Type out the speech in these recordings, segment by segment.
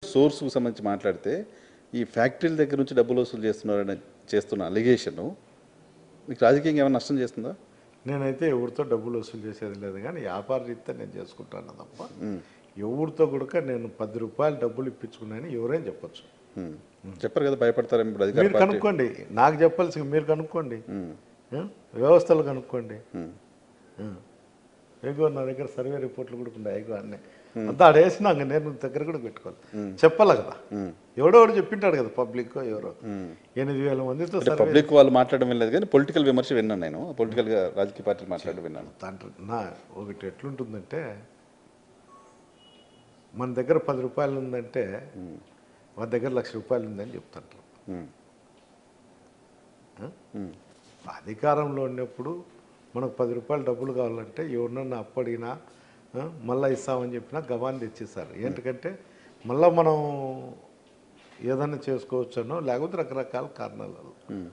సోర్స్కు సంబంధించి మాట్లాడితే ఈ ఫ్యాక్టరీల దగ్గర నుంచి డబ్బులు వసూలు చేస్తున్నారని చేస్తున్న అలిగేషన్ మీకు రాజకీయంగా ఏమైనా నష్టం చేస్తుందా నేనైతే ఎవరితో డబ్బులు వసూలు చేసేది లేదు కానీ వ్యాపార రీత్యా నేను చేసుకుంటాను తప్ప ఎవరితో కూడా నేను పది రూపాయలు డబ్బులు ఇప్పించుకున్నాను ఎవరైనా చెప్పొచ్చు ఉమ్. చెప్పరు కదా భయపడతారేమో ఇప్పుడు అధికార మీరు పార్టీ కనుక్కోండి నాకు చెప్పాల్సి మీరు కనుక్కోండి ఉమ్. ఆ? వ్యవస్థలు కనుక్కోండి ఉమ్. ఆ. ఎగో నా దగ్గర సర్వే రిపోర్ట్లు కూడా ఉన్నాయి ఎగో అన్నీ అంతా ఆడేసినాక నేను దగ్గర కూడా పెట్టుకోవాలి చెప్పాలి కదా ఉమ్. ఎవడో ఒకడు చెప్పింటాడు కదా పబ్లిక్ ఎవరో ఉమ్. ఎనిమిది వేల మందితో అంటే సర్వే పబ్లిక్ వాళ్ళు మాట్లాడడం వినలేదు కానీ పొలిటికల్ విమర్శ విన్నాను నేను పొలిటికల్గా రాజకీయ పార్టీలు మాట్లాడడం విన్నాను దాంట్లో నా ఒకటి ఎట్లుంటుందంటే మన దగ్గర పది రూపాయలు ఉందంటే మన దగ్గర లక్ష రూపాయలు ఉందని చెప్తుంటారు ఉమ్. ఉమ్. అధికారంలో ఉన్నప్పుడు మనకు పది రూపాయలు డబ్బులు కావాలంటే ఎవరినన్నా అప్పడిగినా ఆ, మళ్ళా ఇస్తామని చెప్పినా గవాన్ తెచ్చేస్తారు ఏంటంటే మళ్ళా మనం ఏదన్నా చేసుకోవచ్చనో లేకపోతే రకరకాల కారణాలు ఉమ్.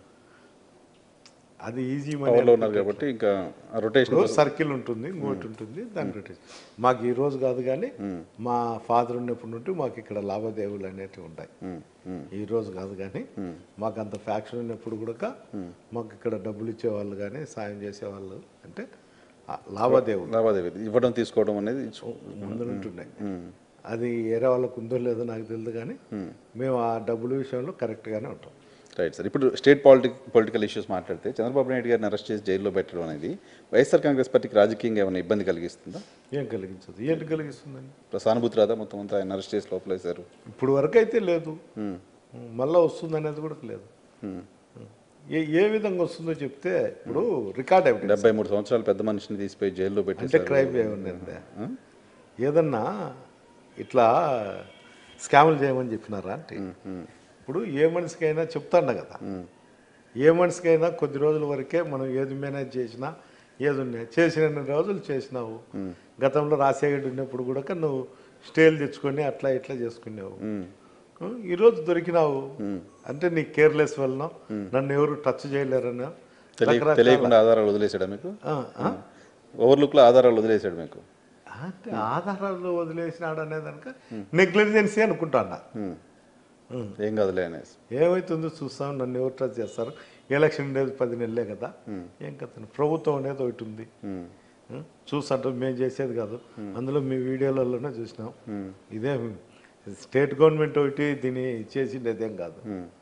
అది ఈజీ మనీ పవర్లో ఉన్నారు కాబట్టి ఇంకా రొటేషన్ ఇప్పుడు సర్కిల్ ఉంటుంది ఇంకోటి ఉంటుంది దాని రొటేషన్ మాకు ఈ రోజు కాదు కానీ మా ఫాదర్ ఉన్నప్పటి నుండి మాకు ఇక్కడ లావాదేవీలు అనేటివి ఉంటాయి ఈ రోజు కాదు కానీ మాకు అంత ఫ్యాక్షన్ ఉన్నప్పుడు కూడా మాకు ఇక్కడ డబ్బులు ఇచ్చేవాళ్ళు కానీ సాయం చేసేవాళ్ళు అంటే ఆ లావాదేవీలు లావాదేవీ ఇవ్వడం తీసుకోవడం అనేది ముందు ఉంటున్నాయి అది వేరే వాళ్ళకు ఉందో లేదో నాకు తెలియదు కానీ మేము ఆ డబ్బుల విషయంలో కరెక్ట్గానే ఉంటాం రైట్ సార్ ఇప్పుడు స్టేట్ పాలిటిక్ పొలిటికల్ ఇష్యూస్ మాట్లాడితే చంద్రబాబు నాయుడు గారిని అరెస్ట్ చేసి జైల్లో పెట్టడం అనేది వైఎస్ఆర్ కాంగ్రెస్ పార్టీకి రాజకీయంగా ఏమైనా ఇబ్బంది కలిగిస్తుందా ఏం కలిగించదు ఏంటి కలిగిస్తుందండి ఇప్పుడు సానుభూతి రాదా మొత్తం అంతా ఆయన అరెస్ట్ చేసి లోపలేశారు ఇప్పుడు వరకు అయితే లేదు మళ్ళీ వస్తుంది అనేది కూడా లేదు ఏ ఏ విధంగా వస్తుందో చెప్తే ఇప్పుడు రికార్డ్ ఎవిడెన్స్ డెబ్బై మూడు సంవత్సరాలు పెద్ద మనిషిని తీసిపోయి జైల్లో అంటే పెట్టేశారు క్రైమ్ ఏమన్నది ఏదన్నా ఇట్లా స్కాములు చేయమని చెప్పినారా అంటే ఇప్పుడు ఏ మనిషికైనా చెప్తాండ కదా ఏ మనిషికైనా కొద్ది రోజుల వరకే మనం ఏది మేనేజ్ చేసినా ఏది ఉన్నాయి చేసిన రోజులు చేసినావు గతంలో రాజశేఖర్ ఉన్నప్పుడు కూడా నువ్వు స్టేలు తెచ్చుకొని అట్లా ఇట్లా చేసుకునేవు ఆ, ఈరోజు దొరికినావు అంటే నీ కేర్లెస్ వలన నన్ను ఎవరు టచ్ చేయలేరని తెలియ తెలియకుండా ఆధారాలు వదిలేశాడా మీకు ఓవర్లుక్లో ఆధారాలు వదిలేశాడు మీకు అంటే ఆధారాలు వదిలేసినాడు అనేదానిక నెగ్లిజెన్సీ అనుకుంటాను ఉమ్. ఏం కాదులే అనేసి ఏమవుతుందో చూస్తాం నన్ను ఎవరు టచ్ చేస్తారు ఎలక్షన్ ఉండేది పది నెలలే కదా ఏం కథ ప్రభుత్వం అనేది ఒకటి ఉంది ఉమ్. చూస్తుంటాం మేము చేసేది కాదు అందులో మీ వీడియోలలోనే చూసినాం ఇదే స్టేట్ గవర్నమెంట్ ఒకటి దీన్ని చేసిండేదేం కాదు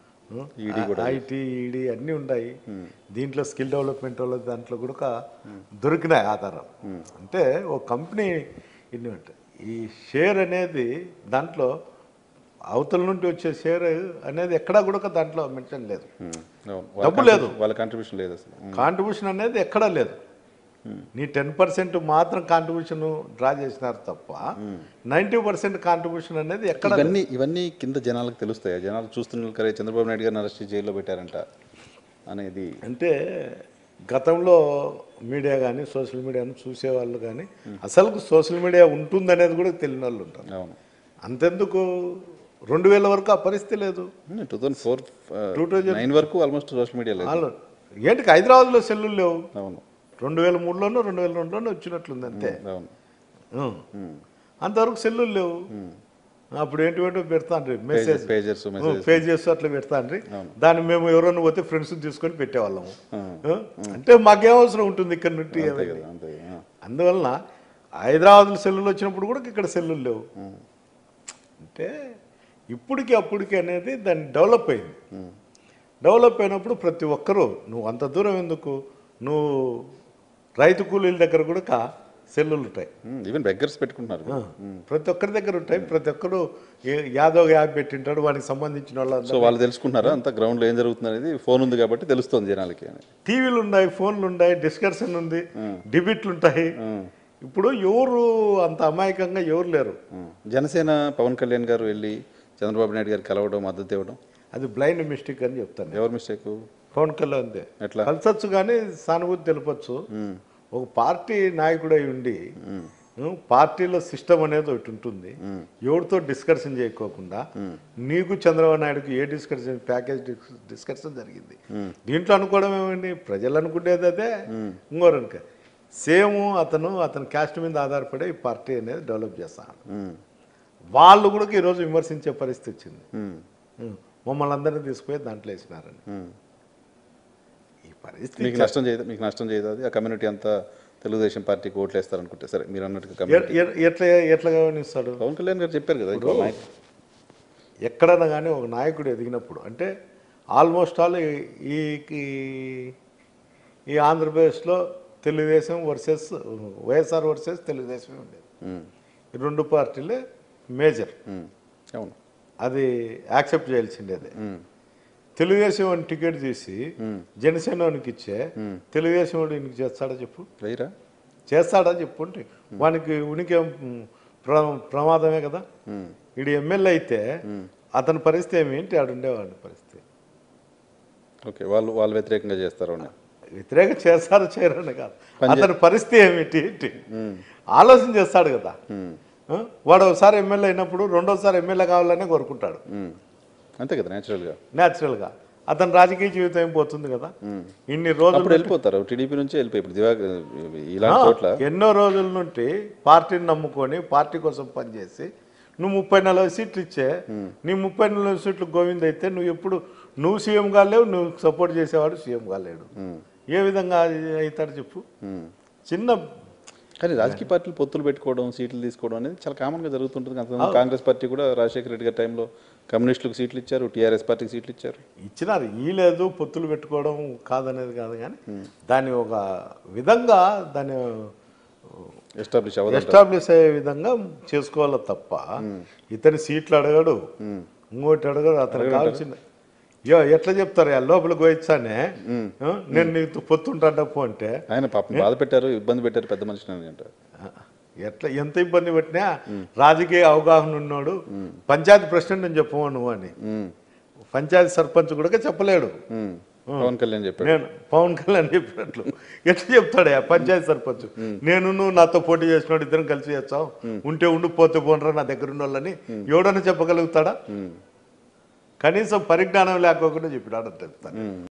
ఐటీ ఈడీ అన్నీ ఉన్నాయి దీంట్లో స్కిల్ డెవలప్మెంట్ వాళ్ళ దాంట్లో కూడా ఒక దొరికినాయి ఆధారం అంటే ఒక కంపెనీ ఇన్ని ఉంటాయి ఈ షేర్ అనేది దాంట్లో అవతల నుండి వచ్చే షేర్ అనేది ఎక్కడా కూడా దాంట్లో మెన్షన్ లేదు ఉమ్. అవును. వాళ్ళ డబ్బు లేదు. వాళ్ళ కాంట్రిబ్యూషన్ లేదు అసలు ఉమ్. కాంట్రిబ్యూషన్ అనేది ఎక్కడా లేదు నీ టెన్ పర్సెంట్ మాత్రం కాంట్రిబ్యూషన్ డ్రా చేసినారు తప్ప నైంటీ పర్సెంట్ కాంట్రిబ్యూషన్ అనేది ఎక్కడ ఇవన్నీ ఇవన్నీ కింద జనాలకు తెలుస్తాయి జనాలు చూస్తున్నారు కరే చంద్రబాబు నాయుడు గారిని అరెస్ట్ చేసి జైల్లో పెట్టారంట అనేది అంటే గతంలో మీడియా కానీ సోషల్ మీడియాను చూసేవాళ్ళు కానీ అసలు సోషల్ మీడియా ఉంటుందనేది కూడా తెలియని వాళ్ళు ఉంటారు అవును అంతెందుకు రెండు వేల వరకు ఆ పరిస్థితి లేదు టూ థౌజండ్ ఫోర్ 2000 నైన్ వరకు ఆల్మోస్ట్ సోషల్ మీడియా లేదు వాళ్ళు ఏంటి హైదరాబాద్లో సెల్లులు లేవు అవును రెండు వేల మూడులోనో రెండు వేల రెండులోనో వచ్చినట్లుంది అంతే అవును ఉం. అంతవరకు సెల్లులు లేవు అప్పుడు ఏంటి పెడతాండ్రి మెసేజ్ పేజర్స్ మెసేజ్ పేజెస్ అట్లా పెడతాండ్రి దాన్ని మేము ఎవరైనా పోతే ఫ్రెండ్స్ తీసుకొని పెట్టేవాళ్ళము ఆ? అంటే మాకేం అవసరం ఉంటుంది ఇక్కడ నుండి అంతే కదా అంతే కదా. అందువలన హైదరాబాద్లో సెల్లులు వచ్చినప్పుడు కూడా ఇక్కడ సెల్లులు లేవు అంటే ఇప్పటికి అప్పటికి అనేది దాన్ని డెవలప్ అయింది డెవలప్ అయినప్పుడు ప్రతి ఒక్కరూ నువ్వు అంత దూరం ఎందుకు నువ్వు రైతు కూలీల దగ్గర కూడా కా- సెల్లులు ఉంటాయి ఈవెన్ బెగ్గర్స్ పెట్టుకుంటున్నారు ప్రతి ఒక్కరి దగ్గర ఉంటాయి ప్రతి ఒక్కరు ఏ- యాదవ్ యాప్ పెట్టింటాడు వానికి సంబంధించిన వాళ్ళందరూ సో వాళ్ళు తెలుసుకుంటున్నారా అంత గ్రౌండ్ లో ఏం జరుగుతుంది అనేది ఫోన్ ఉంది కాబట్టి తెలుస్తుంది జనాలకి అని టీవీలు ఉన్నాయి ఫోన్లు ఉన్నాయి డిస్కషన్ ఉంది డిబిట్లు ఉంటాయి ఇప్పుడు ఎవరు అంత అమాయకంగా ఎవరు లేరు ఉమ్. జనసేన పవన్ కళ్యాణ్ గారు వెళ్ళి చంద్రబాబు నాయుడు గారు కలవడం మద్దతు ఇవ్వడం అది బ్లైండ్ మిస్టేక్ అని చెప్తాను ఎవరు మిస్టేక్ పవన్ కళ్యాణ్ అంతే ఎట్లా కలిసొచ్చు కానీ సానుభూతి తెలపచ్చు ఒక పార్టీ నాయకుడై ఉండి ఉం, పార్టీలో సిస్టమ్ అనేది ఒకటి ఉంటుంది ఎవరితో డిస్కషన్ చేయకోకుండా నీకు చంద్రబాబు నాయుడుకి ఏ డిస్కషన్ ప్యాకేజ్ డిస్- డిస్కషన్ జరిగింది దీంట్లో అనుకోవడం ఏమండి ప్రజలు అనుకునేది అదే ఇంకోరు అనుకో సేమ్ అతను అతని క్యాస్ట్ మీద ఆధారపడే ఈ పార్టీ అనేది డెవలప్ చేస్తాను ఉమ్. వాళ్ళు కూడా ఈరోజు విమర్శించే పరిస్థితి వచ్చింది ఉమ్, ఉం. మమ్మల్ని అందరినీ తీసుకుపోయి దాంట్లో వేసినారని ఉమ్. ఈ పరిస్థితి మీకు నష్టం చేయదు మీకు నష్టం చేయదు అది ఆ కమ్యూనిటీ అంతా తెలుగుదేశం పార్టీకి ఓట్లు వేస్తారనుకుంటే సరే మీరు అన్నట్టుగా ఎ- కమ్యూనిటీ ఎ- ఎట్లా ఎట్లా గమనిస్తాడు పవన్ కళ్యాణ్ గారు చెప్పారు కదా ఇంకో నాయకుడు. ఎక్కడైనా కానీ ఒక నాయకుడు ఎదిగినప్పుడు అంటే ఆల్మోస్ట్ ఆల్ ఈ- ఈ ఈ- ఈ ఆంధ్రప్రదేశ్లో Telugu Desam versus YSR versus Telugu Desam ఉండేది ఉమ్, ఈ రెండు పార్టీలే మేజర్ ఉమ్, అవును అది యాక్సెప్ట్ చేయాల్సిండేది ఉమ్, తెలుగుదేశం వాడిని టికెట్ తీసి ఉమ్, జనసేన వానికి ఇచ్చే ఉమ్. తెలుగుదేశం వాడు ఇంక చేస్తాడా చెప్పు వెయ్యరా చేస్తాడా చెప్పుంటే వానికి ఉనికి ఏం ప్ర ప్రమాదమే కదా ఉమ్, వీడు ఎమ్మెల్యే అయితే అతని పరిస్థితి ఏమేంటి ఆడు ఉండేవాడి పరిస్థితి ఓకే వాళ్ళు వాళ్ళు వ్యతిరేకంగా చేస్తారు అని వ్యతిరేక చేస్తారో చేయరని కాదు అతని పరిస్థితి ఏమిటి ఏంటి ఉమ్, ఆలోచన చేస్తాడు కదా ఉమ్, ఆ? వాడు ఒకసారి ఎమ్మెల్యే అయినప్పుడు రెండోసారి ఎమ్మెల్యే కావాలనే కోరుకుంటాడు ఉమ్. అంతే కదా న్యాచురల్గా న్యాచురల్గా అతని రాజకీయ జీవితం ఏం పోతుంది కదా ఇన్ని రోజులు అప్పుడు వెళ్ళిపోతారు టీడీపీ నుంచి వెళ్ళిపోయి ఇప్పుడు దివా ఇలాంటి చోట్ల ఎన్నో రోజుల నుండి పార్టీని నమ్ముకొని పార్టీ కోసం పనిచేసి నువ్వు ముప్పై నలభై సీట్లు ఇచ్చే నీ ముప్పై నలభై సీట్లు గోవింద్ అయితే నువ్వు ఎప్పుడు నువ్వు సీఎం కాలేవు నువ్వు సపోర్ట్ చేసేవాడు సీఎం కాలేడు ఉమ్, ఏ విధంగా అది అవుతాడు చెప్పు ఉమ్. చిన్న కానీ రాజకీయ పార్టీలు పొత్తులు పెట్టుకోవడం సీట్లు తీసుకోవడం అనేది చాలా కామన్గా జరుగుతుంటుంది అంతకుముందు కాంగ్రెస్ పార్టీ కూడా రాజశేఖర రెడ్డి గారి టైంలో కమ్యూనిస్టులకు సీట్లు ఇచ్చారు టీఆర్ఎస్ పార్టీకి సీట్లు ఇచ్చారు ఇచ్చినారు ఈ లేదు పొత్తులు పెట్టుకోవడం కాదనేది కాదు కానీ దాన్ని ఒక విధంగా దాన్ని ఎస్టాబ్లిష్ అవ్వదు ఎస్టాబ్లిష్ అయ్యే విధంగా చేసుకోవాలి తప్ప ఇతని సీట్లు అడగడు ఇంకోటి అడగడు అతను కావాల్సిన యో ఎట్లా చెప్తారు ఆ లోపల గోయిచ్చానే ఆ, నేను నీకు పొత్తుంటాడప్పు అంటే ఆయన పాపం బాధ పెట్టారు ఇబ్బంది పెట్టారు పెద్ద మనిషిని అని అంటారు ఆ, ఎట్లా ఎంత ఇబ్బంది పెట్టినా రాజకీయ అవగాహన ఉన్నాడు పంచాయతీ ప్రెసిడెంట్ అని చెప్పవు నువ్వు అని ఉమ్, పంచాయతీ సర్పంచ్ కూడా చెప్పలేడు ఉమ్. పవన్ కళ్యాణ్ చెప్పాడు నేను పవన్ కళ్యాణ్ చెప్పినట్లు ఎట్లా చెప్తాడే ఆ పంచాయతీ సర్పంచ్ నేను నువ్వు నాతో పోటీ చేసినాడు ఇద్దరం కలిసి చేస్తాం ఉంటే ఉండి పోతే పోనరా నా దగ్గర ఉన్న వాళ్ళని ఎవడన్నా చెప్పగలుగుతాడా కనీసం పరిజ్ఞానం లేకోకుండా చెప్పినాడు అని చెప్తాను ఉమ్.